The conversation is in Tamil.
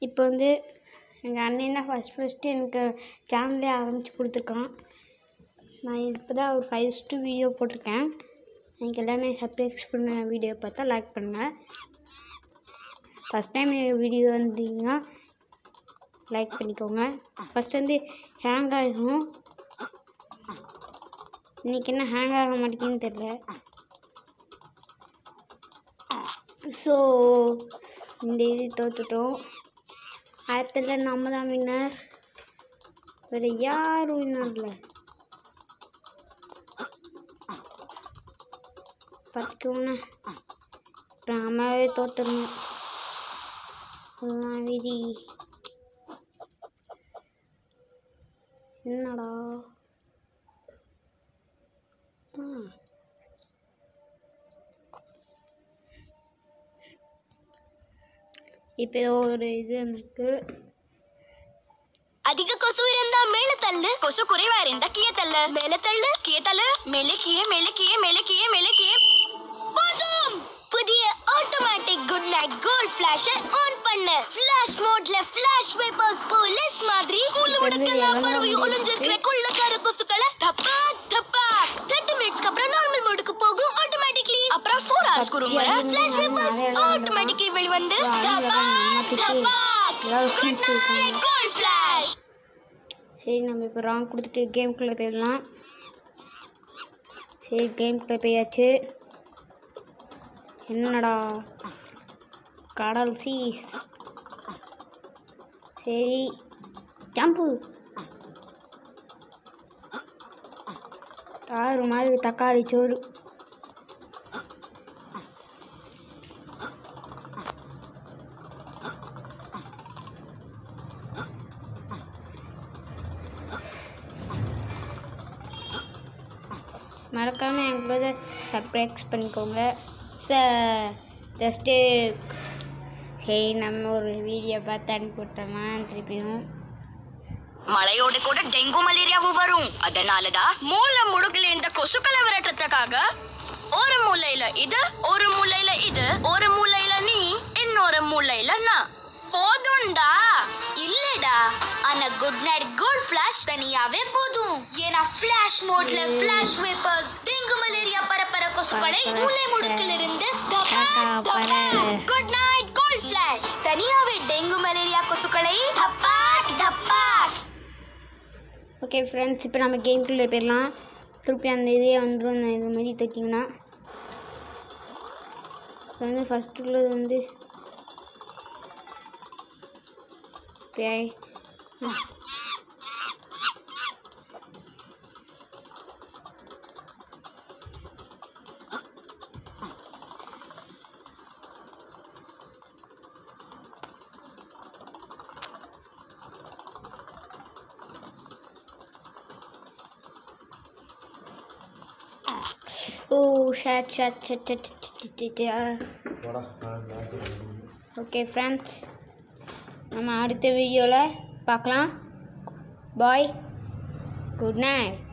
இப்போ வந்து எங்கள் அண்ணன் தான் ஃபஸ்ட் ஃபஸ்ட்டு எனக்கு சேனலே ஆரம்பித்து கொடுத்துருக்கான் நான் இப்போ தான் ஒரு ஃபஸ்ட்டு வீடியோ போட்டிருக்கேன் எனக்கு எல்லாமே சப்ஸ்கிரைப் பண்ண வீடியோ பார்த்தா லைக் பண்ணுங்கள் ஃபஸ்ட் டைம் எங்கள் வீடியோ வந்தீங்கன்னா லைக் பண்ணிக்கோங்க ஃபஸ்ட் வந்து ஹேங் ஆகும் இன்றைக்கி என்ன ஹேங் ஆக மாட்டேங்குன்னு தெரில ஸோ இந்த இது தோத்துட்டோம் அடுத்ததுல நம்ம தான் வின்னர் வேறு யாரும் வின்னர்ல பார்த்துக்கோங்க இப்போ நம்மளாவே தோத்துடணும் அதுதான் விதி என்னடா ஆ இப்போ ஏதோ ஒரு இது வந்திருக்கு அதிக கொசு இருந்தா மேல தள்ளு கொசு குறைவா இருந்தா கீழே தள்ளு மேல தள்ளு கீழே தள்ளு மேலே கீழே மேலே கீழே மேலே கீழே மேலே கீழே போதும் புதிய automatic good knight gold flash on பண்ணு ஃபிளாஷ் மோட்ல ஃபிளாஷ் வேப்பர்ஸ் போலீஸ் மாதிரி உள்ள முடுக்கெல்லாம் பரவி ஒளிஞ்சிருக்கிற கொள்ளக்கார கொசுக்களை தப்பா தப்பா தேர்ட்டி மினிட்ஸ்க்கு அப்புறம் நார்மல் மோடுக்கு போகும் ஆட்டோமேட்டிக்லி அப்புறம் ஃபோர் ஹவர்ஸ்க்கு ஒரு முறை ஃபிளாஷ் வேப்பர்ஸ் ஆட்டோமேட்டிக்லி வெளிவந்து தப்பா தப்பா குட் நைட் கோல்ட் ஃபிளாஷ் சரி நம்ம இப்போ ராங் கொடுத்துட்டு கேம்குள்ளே போயிடலாம் சரி கேம்குள்ளே போயாச்சு என்னடா கடல் சீஸ் சரி ஜம்பு தாறு மாதிரி தக்காளி சோறு மறக்காமல் எங்களோட சப்ஸ்கிரைப் பண்ணிக்கோங்க ச ஜஸ்ட்டு சரி நம்ம ஒரு வீடியோ பார்த்து அனுப்பிவிட்டோமா திருப்பியும் மழையோட கூட டெங்கு மலேரியாவும் வரும் அதனாலதான் மூளை முடுகுல இந்த கொசுக்களை விரட்டுறதுக்காக ஒரு மூலையில இது ஒரு மூலையில இது ஒரு மூலையில நீ இன்னொரு மூலையில நான் போதும்டா இல்லடா ஆனா குட் நைட் குட் ஃபிளாஷ் தனியாவே போதும் ஏன்னா ஃபிளாஷ் மோட்ல ஃபிளாஷ் வேப்பர்ஸ் டெங்கு மலேரியா பரப்பர கொசுக்களை மூளை முடுக்கிலிருந்து குட் நைட் கோல்ட் ஃபிளாஷ் தனியாவே டெங்கு மலேரியா கொசுக்களை தப்பாட் தப்பாட் ஓகே ஃப்ரெண்ட்ஸ் இப்போ நம்ம கேம்குள்ளே போயிடலாம் திருப்பி அந்த இதே வந்துடும் அந்த இது மாதிரி தட்டிங்கன்னா இப்போ வந்து ஃபஸ்ட் உள்ளது வந்து பேய் oh shot shot shut shut okay friends நம்ம அடுத்த வீடியோவில் பார்க்கலாம் பாய் குட் நைட்